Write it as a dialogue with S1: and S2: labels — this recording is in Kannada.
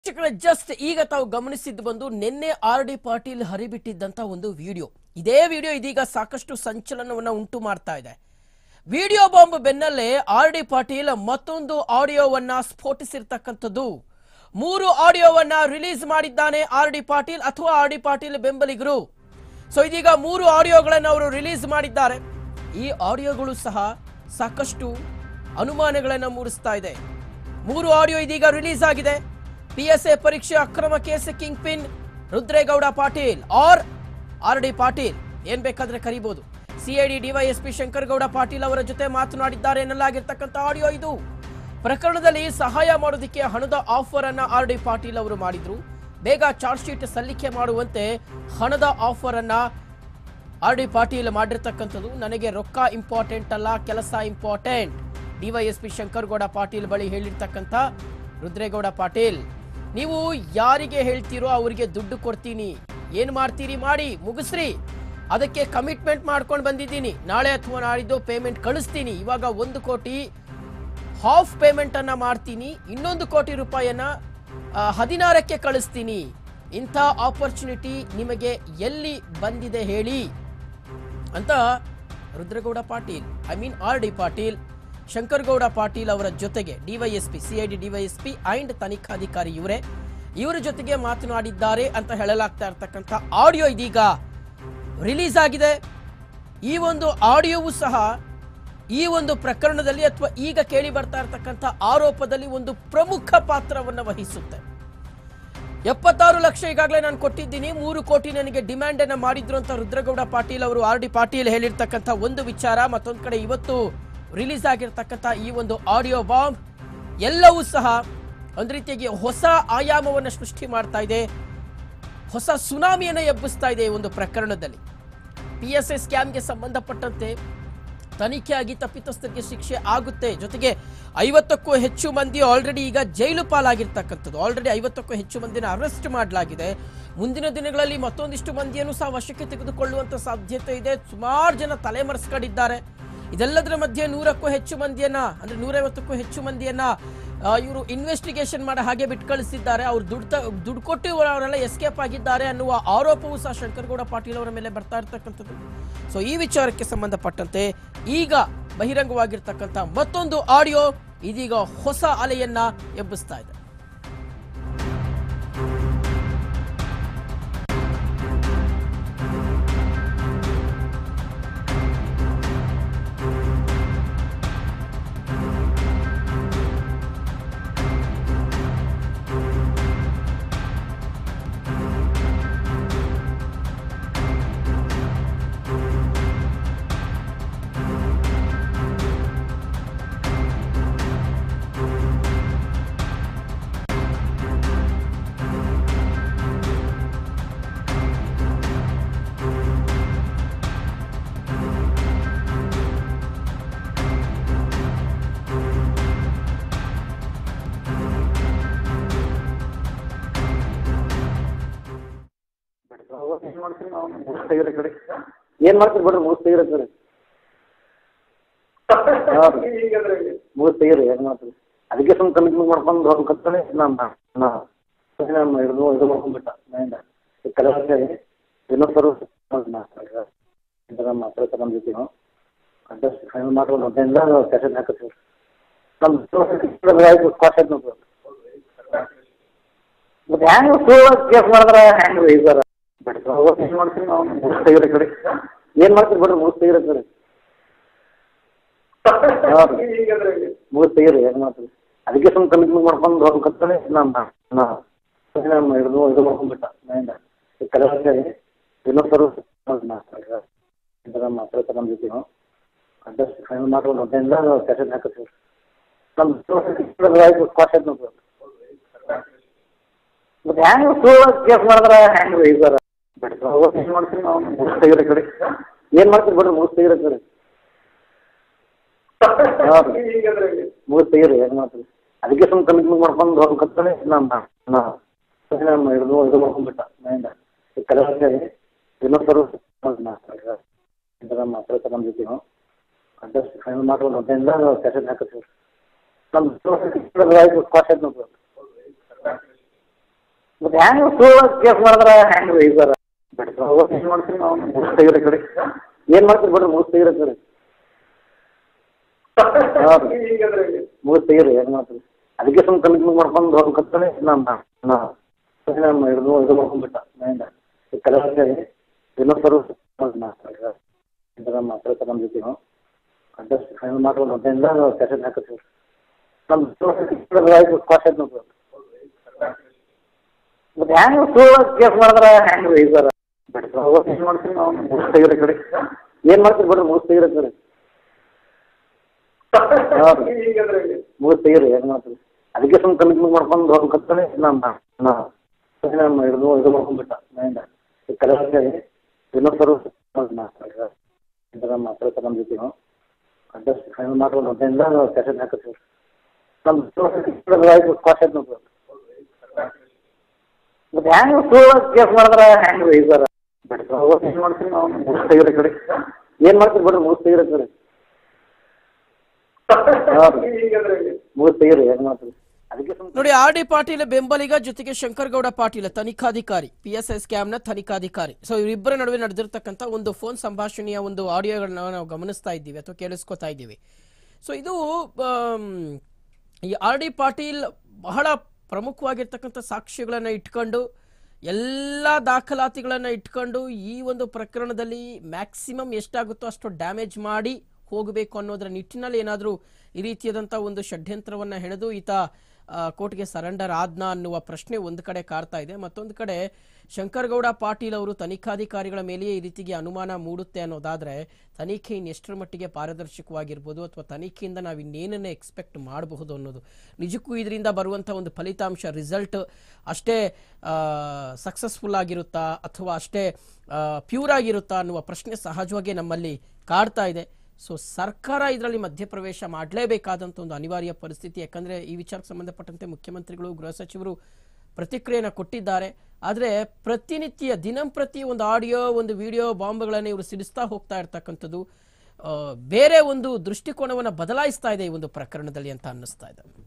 S1: ವೀಕ್ಷಕರೇ, ಜಸ್ಟ್ ಈಗ ತಾವು ಗಮನಿಸಿದ್ದು ಬಂದು ನಿನ್ನೆ ಆರ್ ಡಿ ಪಾಟೀಲ್ ಹರಿಬಿಟ್ಟಿದ್ದಂತ ಒಂದು ವಿಡಿಯೋ ಇದೇ ವಿಡಿಯೋ ಇದೀಗ ಸಾಕಷ್ಟು ಸಂಚಲನವನ್ನ ಉಂಟು ಮಾಡ್ತಾ ಇದೆ ವಿಡಿಯೋ ಬಾಂಬ್ ಬೆನ್ನಲ್ಲೇ ಆರ್ ಡಿ ಪಾಟೀಲ್ ಮತ್ತೊಂದು ಆಡಿಯೋವನ್ನ ಸ್ಫೋಟಿಸಿರ್ತಕ್ಕಂಥದ್ದು ಮೂರು ಆಡಿಯೋವನ್ನ ರಿಲೀಸ್ ಮಾಡಿದ್ದಾನೆ ಆರ್ ಡಿ ಪಾಟೀಲ್ ಅಥವಾ ಆರ್ ಡಿ ಪಾಟೀಲ್ ಬೆಂಬಲಿಗರು ಸೊ ಇದೀಗ ಮೂರು ಆಡಿಯೋಗಳನ್ನು ಅವರು ರಿಲೀಸ್ ಮಾಡಿದ್ದಾರೆ ಈ ಆಡಿಯೋಗಳು ಸಹ ಸಾಕಷ್ಟು ಅನುಮಾನಗಳನ್ನು ಮೂಡಿಸ್ತಾ ಇದೆ ಮೂರು ಆಡಿಯೋ ಇದೀಗ ರಿಲೀಸ್ ಆಗಿದೆ ಪಿ ಎಸ್ ಎ ಪರೀಕ್ಷೆ ಅಕ್ರಮ case king pin Rudregowda Patil R R D Patil ಏನ್ ಬೇಕಾದ್ರೆ ಕರಿಬಹುದು ಸಿಐಡಿ ಡಿವೈಎಸ್ಪಿ ಶಂಕರಗೌಡ ಪಾಟೀಲ್ ಅವರ ಜೊತೆ ಮಾತನಾಡಿದ್ದಾರೆ ಎನ್ನಲಾಗಿರ್ತಕ್ಕಂಥ ಆಡಿಯೋ ಇದು ಪ್ರಕರಣದಲ್ಲಿ ಸಹಾಯ ಮಾಡೋದಕ್ಕೆ ಹಣದ ಆಫರ್ ಅನ್ನ ಆರ್ ಡಿ ಪಾಟೀಲ್ ಅವರು ಮಾಡಿದ್ರು ಬೇಗ ಚಾರ್ಜ್ ಶೀಟ್ ಸಲ್ಲಿಕೆ ಮಾಡುವಂತೆ ಹಣದ ಆಫರ್ ಅನ್ನ ಆರ್ ಡಿ ಪಾಟೀಲ್ ಮಾಡಿರ್ತಕ್ಕಂಥದ್ದು ನನಗೆ ರೊಕ್ಕ ಇಂಪಾರ್ಟೆಂಟ್ ಅಲ್ಲ ಕೆಲಸ ಇಂಪಾರ್ಟೆಂಟ್ ಡಿವೈಎಸ್ಪಿ ಶಂಕರಗೌಡ ಪಾಟೀಲ್ ಬಳಿ ಹೇಳಿರ್ತಕ್ಕಂಥ ರುದ್ರೇಗೌಡ ಪಾಟೀಲ್ ನೀವು ಯಾರಿಗೆ ಹೇಳ್ತೀರೋ ಅವರಿಗೆ ದುಡ್ಡು ಕೊಡ್ತೀನಿ ಏನ್ ಮಾಡ್ತೀರಿ ಮಾಡಿ ಮುಗಿಸ್ರಿ ಅದಕ್ಕೆ ಕಮಿಟ್ಮೆಂಟ್ ಮಾಡ್ಕೊಂಡು ಬಂದಿದ್ದೀನಿ ನಾಳೆ ಅಥವಾ ನಾಳಿದ್ದು ಪೇಮೆಂಟ್ ಕಳಿಸ್ತೀನಿ ಇವಾಗ ಒಂದು ಕೋಟಿ ಹಾಫ್ ಪೇಮೆಂಟ್ ಅನ್ನ ಮಾಡ್ತೀನಿ ಇನ್ನೊಂದು ಕೋಟಿ ರೂಪಾಯಿಯನ್ನ ಆ, ಹದಿನಾರಕ್ಕೆ ಕಳಿಸ್ತೀನಿ ಇಂಥ ಆಪರ್ಚುನಿಟಿ ನಿಮಗೆ ಎಲ್ಲಿ ಬಂದಿದೆ ಹೇಳಿ ಅಂತ Rudragowda Patil I mean R D Patil Shankaragowda Patil ಅವರ ಜೊತೆಗೆ ಡಿವೈಎಸ್ಪಿ ಸಿಐಡಿ ಡಿವೈಎಸ್ಪಿ ಅಂಡ್ ತನಿಖಾಧಿಕಾರಿ ಇವರೇ ಇವರ ಜೊತೆಗೆ ಮಾತನಾಡಿದ್ದಾರೆ ಅಂತ ಹೇಳಲಾಗ್ತಾ ಇರ್ತಕ್ಕಂಥ ಆಡಿಯೋ ಇದೀಗ ರಿಲೀಸ್ ಆಗಿದೆ ಈ ಒಂದು ಆಡಿಯೋವು ಸಹ ಈ ಒಂದು ಪ್ರಕರಣದಲ್ಲಿ ಅಥವಾ ಈಗ ಕೇಳಿ ಬರ್ತಾ ಇರತಕ್ಕಂಥ ಆರೋಪದಲ್ಲಿ ಒಂದು ಪ್ರಮುಖ ಪಾತ್ರವನ್ನು ವಹಿಸುತ್ತೆ ಎಪ್ಪತ್ತಾರು ಲಕ್ಷ ಈಗಾಗಲೇ ನಾನು ಕೊಟ್ಟಿದ್ದೀನಿ ಮೂರು ಕೋಟಿ ನನಗೆ ಡಿಮ್ಯಾಂಡ್ ಅನ್ನ ಮಾಡಿದ್ರು ಅಂತ ರುದ್ರಗೌಡ ಪಾಟೀಲ್ ಅವರು ಆರ್ ಡಿ ಪಾಟೀಲ್ ಹೇಳಿರ್ತಕ್ಕಂಥ ಒಂದು ವಿಚಾರ ಮತ್ತೊಂದು ಕಡೆ ಇವತ್ತು ರಿಲೀಸ್ ಆಗಿರ್ತಕ್ಕಂಥ ಈ ಒಂದು ಆಡಿಯೋ ಬಾಂಬ್ ಎಲ್ಲವೂ ಸಹ ಒಂದು ರೀತಿಯಾಗಿ ಹೊಸ ಆಯಾಮವನ್ನು ಸೃಷ್ಟಿ ಮಾಡ್ತಾ ಇದೆ ಹೊಸ ಸುನಾಮಿಯನ್ನು ಎಬ್ಬಿಸ್ತಾ ಇದೆ ಈ ಒಂದು ಪ್ರಕರಣದಲ್ಲಿ ಪಿ ಎಸ್ ಐ ಸ್ಕ್ಯಾಮ್ಗೆ ಸಂಬಂಧಪಟ್ಟಂತೆ ತನಿಖೆಯಾಗಿ ತಪ್ಪಿತಸ್ಥರಿಗೆ ಶಿಕ್ಷೆ ಆಗುತ್ತೆ ಜೊತೆಗೆ ಐವತ್ತಕ್ಕೂ ಹೆಚ್ಚು ಮಂದಿ ಆಲ್ರೆಡಿ ಈಗ ಜೈಲು ಪಾಲಾಗಿರ್ತಕ್ಕಂಥದ್ದು ಆಲ್ರೆಡಿ ಐವತ್ತಕ್ಕೂ ಹೆಚ್ಚು ಮಂದಿನ ಅರೆಸ್ಟ್ ಮಾಡಲಾಗಿದೆ ಮುಂದಿನ ದಿನಗಳಲ್ಲಿ ಮತ್ತೊಂದಿಷ್ಟು ಮಂದಿಯನ್ನು ಸಹ ವಶಕ್ಕೆ ತೆಗೆದುಕೊಳ್ಳುವಂತ ಸಾಧ್ಯತೆ ಇದೆ ಸುಮಾರು ಜನ ತಲೆಮರೆಸ್ಕೊಂಡಿದ್ದಾರೆ ಇದೆಲ್ಲದರ ಮಧ್ಯೆ ನೂರಕ್ಕೂ ಹೆಚ್ಚು ಮಂದಿಯನ್ನ ಅಂದ್ರೆ ನೂರೈವತ್ತಕ್ಕೂ ಹೆಚ್ಚು ಮಂದಿಯನ್ನ ಇವರು ಇನ್ವೆಸ್ಟಿಗೇಷನ್ ಮಾಡಿ ಹಾಗೆ ಬಿಟ್ಟು ಕಳಿಸಿದ್ದಾರೆ ಅವ್ರು ದುಡ್ಡು ತ- ದುಡ್ಡು ಕೊಟ್ಟು ಅವರೆಲ್ಲ ಎಸ್ಕೇಪ್ ಆಗಿದ್ದಾರೆ ಅನ್ನುವ ಆರೋಪವೂ ಸಹ ಶಂಕರಗೌಡ ಪಾಟೀಲ್ ಅವರ ಮೇಲೆ ಬರ್ತಾ ಇರ್ತಕ್ಕಂಥದ್ದು ಸೊ ಈ ವಿಚಾರಕ್ಕೆ ಸಂಬಂಧಪಟ್ಟಂತೆ ಈಗ ಬಹಿರಂಗವಾಗಿರ್ತಕ್ಕಂಥ ಮತ್ತೊಂದು ಆಡಿಯೋ ಇದೀಗ ಹೊಸ ಅಲೆಯನ್ನ ಎಬ್ಬಿಸ್ತಾ ಇದೆ
S2: ಏನ್ ಮಾಡ್ತೀರಿ ನಾವು ಮುಗಿಸ್ ತೆಗೀರಿ ಕಡೆ ಏನ್ ಮಾಡ್ತೀರಿ ಬಿಡ್ರಿ ಮುಗಿಸ್ ತೆಗೀರಿ ಕಡೆ ಮುಗಿಸ್ ತೆಗೀರಿ ಏನ್ ಮಾಡ್ತೀರಿ ಅದಕ್ಕೆ ಸುಮ್ಮನೆ ಕಮಿಟ್ಮೆಂಟ್ ಮಾಡ್ಕೊಂಡು ಹೋಗ್ಬೇಕಂತಾನೆ ನಮ್ಮ ನಮ್ಮ ಹಿಡಿದು ಇದು ಮಾಡ್ಕೊಂಡ್ಬಿಟ್ಟ ಮೈಂಡ ಕೆಲವೊಂದು ಇನ್ನೊಂದು ಸರ್ ನಮ್ಮ ಮಾತಾಡ್ತಾರೆ ನಮ್ಮ ಜೊತೆ ಅಡ್ಜಸ್ಟ್ ಫೈನಲ್ ಮಾಡ್ಕೊಂಡು ಅದರಿಂದ ಸೆಷನ್ ಹಾಕತ್ತೀವಿ ನಮ್ಮ ಆಯ್ತು ಕಾಸ್ಟ್ ಆಯ್ತು ನೋಡ್ರಿ ಮತ್ತೆ ಹೆಂಗ್ ಸುಳ್ಳು ಕೇಸ್ ಮಾಡಿದ್ರೆ ಹೆಂಗ್ ರೀ ಸರ್ ಬಿಡ್ರಿ ಏನ್ ಮಾಡ್ತೀರಿ ನಾವು ಮುಗಿಸ್ ತೆಗೀರಿ ಕಡೆ ಏನ್ ಮಾಡ್ತೀರಿ ಬಿಡ್ರಿ ಮುಗಿಸ್ ತೆಗೀರಿ ಕಡೆ ಮುಗಿಸ್ ತೆಗೀರಿ ಏನ್ ಮಾಡ್ತೀರಿ ಅದಕ್ಕೆ ಸುಮ್ಮನೆ ಕಮಿಟ್ಮೆಂಟ್ ಮಾಡ್ಕೊಂಡು ಹೋಗ್ಬೇಕಂತಾನೆ ನಮ್ಮ ನಮ್ಮ ಹಿಡಿದು ಇದು ಮಾಡ್ಕೊಂಡ್ಬಿಟ್ಟ ಮೈಂಡ ಕೆಲವೊಂದು ಇನ್ನೊಂದು ಸರ್ ನಮ್ಮ ಮಾತಾಡ್ತಾರೆ ನಮ್ಮ ಜೊತೆ ಅಡ್ಜಸ್ಟ್ ಫೈನಲ್ ಮಾಡ್ಕೊಂಡು ಅದರಿಂದ ಸೆಷನ್ ಹಾಕತ್ತೀವಿ ನಮ್ಮ ಆಯ್ತು ಕಾಸ್ಟ್ ಆಯ್ತು ನೋಡ್ರಿ ಮತ್ತೆ ಹೆಂಗ್ ಸುಳ್ಳು ಕೇಸ್ ಮಾಡಿದ್ರೆ ಹೆಂಗ್ ರೀ ಸರ್ ಬಿಡ್ರಿ ಏನ್ ಮಾಡ್ತೀರಿ ನಾವು ಮುಗಿಸ್ ತೆಗೀರಿ ಕಡೆ ಏನ್ ಮಾಡ್ತೀರಿ ಬಿಡ್ರಿ ಮುಗಿಸ್ ತೆಗೀರಿ ಕಡೆ ಮುಗಿಸ್ ತೆಗೀರಿ ಏನ್ ಮಾಡ್ತೀರಿ ಅದಕ್ಕೆ ಸುಮ್ಮನೆ ಕಮಿಟ್ಮೆಂಟ್ ಮಾಡ್ಕೊಂಡು ಹೋಗ್ಬೇಕಂತಾನೆ ನಮ್ಮ ನಮ್ಮ ಹಿಡಿದು ಇದು ಮಾಡ್ಕೊಂಡ್ಬಿಟ್ಟ ಮೈಂಡ ಕೆಲವೊಂದು ಇನ್ನೊಂದು ಸರ್ ನಮ್ಮ ಮಾತಾಡ್ತಾರೆ ನಮ್ಮ ಜೊತೆ ಅಡ್ಜಸ್ಟ್ ಫೈನಲ್ ಮಾಡ್ಕೊಂಡು ಅದರಿಂದ ಸೆಷನ್ ಹಾಕತ್ತೀವಿ ನಮ್ಮ ಕಾಸ್ಟ್ ಆಯ್ತು ನೋಡ್ರಿ ಮತ್ತೆ ಹೆಂಗೆ ಸುಳ್ಳು ಕೇಸ್ ಮಾಡಿದ್ರೆ ಹೆಂಗೆ ರೀ ಸರ್ ಏನು ಮಾಡ್ತೀವಿ ನಾವು ಮುಗಿಸ್ ತೆಗಿರೋ ಕಡೆ ಏನು ಮಾಡ್ತೀರಿ ಬಿಡ್ರಿ ಮುಗಿಸ್ ತೆಗಿರೋ ಕಡೆ ಹೌದು ಮುಗಿಸ್ ತೆಗೀರಿ ಏನು ಮಾಡ್ತೀರಿ ಅದಕ್ಕೆ ಸುಮ್ಮನೆ ಕಮಿಟ್ಮೆಂಟ್ ಮಾಡ್ಕೊಂಡು ಹೋಗ್ಬೇಕಂತಾನೆ ನಮ್ಮ ನಮ್ಮ ಹಿಡಿದು ಇದು ಮಾಡ್ಕೊಂಡ್ಬಿಟ್ಟ ಮೈಂಡ ಈ ಕಲೆ ಇನ್ನೊಂದು ಸರ್ವಿಸ್ ನಮ್ಮ ಮಾತಾಡ್ತಾರೆ ನಮ್ಮ ಜೊತೆ ಅಡ್ರೆಸ್ ಫೈನಲ್ ಮಾಡ್ಕೊಂಡು ಹೊಟ್ಟೆಯಿಂದ ಕ್ಯಾಸೆಟ್ ಹಾಕತ್ತೀವಿ ನಮ್ಮ ಕಾಸ್ಟ್ ಆಯ್ತು ನೋಡ್ರಿ ಮತ್ತೆ ಹೆಂಗೆ ಸುಳ್ಳು ಕೇಸ್ ಮಾಡಿದ್ರೆ ಹೆಂಗೆ ರೀ ಸರ್ ಏನು ಮಾಡ್ತೀವಿ ನಾವು ಮುಗಿಸ್ ತೆಗಿರೋ ಕಡೆ ಏನು ಮಾಡ್ತೀರಿ ಬಿಡ್ರಿ ಮುಗಿಸ್ ತೆಗಿರೋ ಕಡೆ ಹೌದು ಮುಗಿಸ್ ತೆಗೀರಿ ಏನು ಮಾಡ್ತೀರಿ ಅದಕ್ಕೆ ಸುಮ್ಮನೆ ಕಮಿಟ್ಮೆಂಟ್ ಮಾಡ್ಕೊಂಡು ಹೋಗ್ಬೇಕಂತಾನೆ ನಮ್ಮ ನಮ್ಮ ಹಿಡಿದು ಇದು ಮಾಡ್ಕೊಂಡ್ಬಿಟ್ಟ ಮೈಂಡ ಈ ಕಲೆ ಇನ್ನೊಂದು ಸರ್ವಿಸ್ ನಮ್ಮ ಮಾತಾಡ್ತಾರೆ ನಮ್ಮ ಜೊತೆ ಅಡ್ರೆಸ್ ಫೈನಲ್ ಮಾಡ್ಕೊಂಡು ಹೊಟ್ಟೆಯಿಂದ ಕ್ಯಾಸೆಟ್ ಹಾಕತ್ತೀವಿ ನಮ್ಮ ಕಾಸ್ಟ್ ಆಯ್ತು ನೋಡ್ರಿ ಮತ್ತೆ ಹೆಂಗೆ ಸುಳ್ಳು ಕೇಸ್ ಮಾಡಿದ್ರೆ ಹೆಂಗೆ ರೀ ಸರ್ ಏನು ಮಾಡ್ತೀವಿ ನಾವು ಮುಗಿಸ್ ತೆಗಿರೋ ಕಡೆ ಏನು ಮಾಡ್ತೀರಿ ಬಿಡ್ರಿ ಮುಗಿಸ್ ತೆಗಿರೋ ಕಡೆ ಹೌದು ಮುಗಿಸ್ ತೆಗೀರಿ ಏನು ಮಾಡ್ತೀರಿ ಅದಕ್ಕೆ ಸುಮ್ಮನೆ
S1: ನೋಡಿ ಆರ್ ಡಿ ಪಾಟೀಲ್ ಬೆಂಬಲಿಗ ಜೊತೆಗೆ ಶಂಕರಗೌಡ ಪಾಟೀಲ್ ತನಿಖಾಧಿಕಾರಿ ಪಿ ಎಸ್ ಎಸ್ ಕ್ಯಾಮ್ನ ತನಿಖಾಧಿಕಾರಿ ಸೊ ಇವರಿಬ್ಬರ ನಡುವೆ ನಡೆದಿರ್ತಕ್ಕಂಥ ಒಂದು ಫೋನ್ ಸಂಭಾಷಣೆಯ ಒಂದು ಆಡಿಯೋಗಳನ್ನ ನಾವು ಗಮನಿಸ್ತಾ ಇದ್ದೀವಿ ಅಥವಾ ಕೇಳಿಸ್ಕೊತಾ ಇದ್ದೀವಿ ಸೊ ಇದು ಆಮ್, ಈ ಆರ್ ಡಿ ಪಾಟೀಲ್ ಬಹಳ ಪ್ರಮುಖವಾಗಿರ್ತಕ್ಕಂಥ ಸಾಕ್ಷ್ಯಗಳನ್ನು ಇಟ್ಕೊಂಡು ಎಲ್ಲ ದಾಖಲಾತಿಗಳನ್ನು ಇಟ್ಕೊಂಡು ಈ ಒಂದು ಪ್ರಕರಣದಲ್ಲಿ ಮ್ಯಾಕ್ಸಿಮಮ್ ಎಷ್ಟಾಗುತ್ತೋ ಅಷ್ಟು ಡ್ಯಾಮೇಜ್ ಮಾಡಿ ಹೋಗಬೇಕು ಅನ್ನೋದರ ನಿಟ್ಟಿನಲ್ಲಿ ಏನಾದರೂ ಈ ರೀತಿಯಾದಂಥ ಒಂದು ಷಡ್ಯಂತ್ರವನ್ನು ಹೆಣೆದು ಈತ ಆ, ಕೋರ್ಟ್ಗೆ ಸರೆಂಡರ್ ಆದ್ನ ಅನ್ನುವ ಪ್ರಶ್ನೆ ಒಂದು ಕಡೆ ಕಾಡ್ತಾ ಇದೆ ಮತ್ತೊಂದು ಕಡೆ ಶಂಕರಗೌಡ ಪಾಟೀಲ್ ಅವರು ತನಿಖಾಧಿಕಾರಿಗಳ ಮೇಲೆಯೇ ಈ ರೀತಿಗೆ ಅನುಮಾನ ಮೂಡುತ್ತೆ ಅನ್ನೋದಾದ್ರೆ ತನಿಖೆ ಇನ್ನೆಷ್ಟರ ಮಟ್ಟಿಗೆ ಪಾರದರ್ಶಕವಾಗಿರ್ಬೋದು ಅಥವಾ ತನಿಖೆಯಿಂದ ನಾವು ಇನ್ನೇನನ್ನ ಎಕ್ಸ್ಪೆಕ್ಟ್ ಮಾಡಬಹುದು ಅನ್ನೋದು ನಿಜಕ್ಕೂ ಇದರಿಂದ ಬರುವಂಥ ಒಂದು ಫಲಿತಾಂಶ ರಿಸಲ್ಟ್ ಅಷ್ಟೇ ಸಕ್ಸಸ್ಫುಲ್ ಆಗಿರುತ್ತಾ ಅಥವಾ ಅಷ್ಟೇ ಪ್ಯೂರ್ ಆಗಿರುತ್ತಾ ಅನ್ನುವ ಪ್ರಶ್ನೆ ಸಹಜವಾಗಿ ನಮ್ಮಲ್ಲಿ ಕಾಡ್ತಾ ಇದೆ ಸೊ ಸರ್ಕಾರ ಇದರಲ್ಲಿ ಮಧ್ಯಪ್ರವೇಶ ಮಾಡಲೇಬೇಕಾದಂಥ ಒಂದು ಅನಿವಾರ್ಯ ಪರಿಸ್ಥಿತಿ ಯಾಕಂದರೆ ಈ ವಿಚಾರಕ್ಕೆ ಸಂಬಂಧಪಟ್ಟಂತೆ ಮುಖ್ಯಮಂತ್ರಿಗಳು ಗೃಹ ಸಚಿವರು ಪ್ರತಿಕ್ರಿಯೆಯನ್ನು ಕೊಟ್ಟಿದ್ದಾರೆ ಆದರೆ ಪ್ರತಿನಿತ್ಯ ದಿನಂಪ್ರತಿ ಒಂದು ಆಡಿಯೋ ಒಂದು ವಿಡಿಯೋ ಬಾಂಬ್ಗಳನ್ನು ಇವರು ಸಿಡಿಸ್ತಾ ಹೋಗ್ತಾ ಇರ್ತಕ್ಕಂಥದ್ದು ಆ, ಬೇರೆ ಒಂದು ದೃಷ್ಟಿಕೋನವನ್ನು ಬದಲಾಯಿಸ್ತಾ ಇದೆ ಈ ಒಂದು ಪ್ರಕರಣದಲ್ಲಿ ಅಂತ ಅನ್ನಿಸ್ತಾ ಇದೆ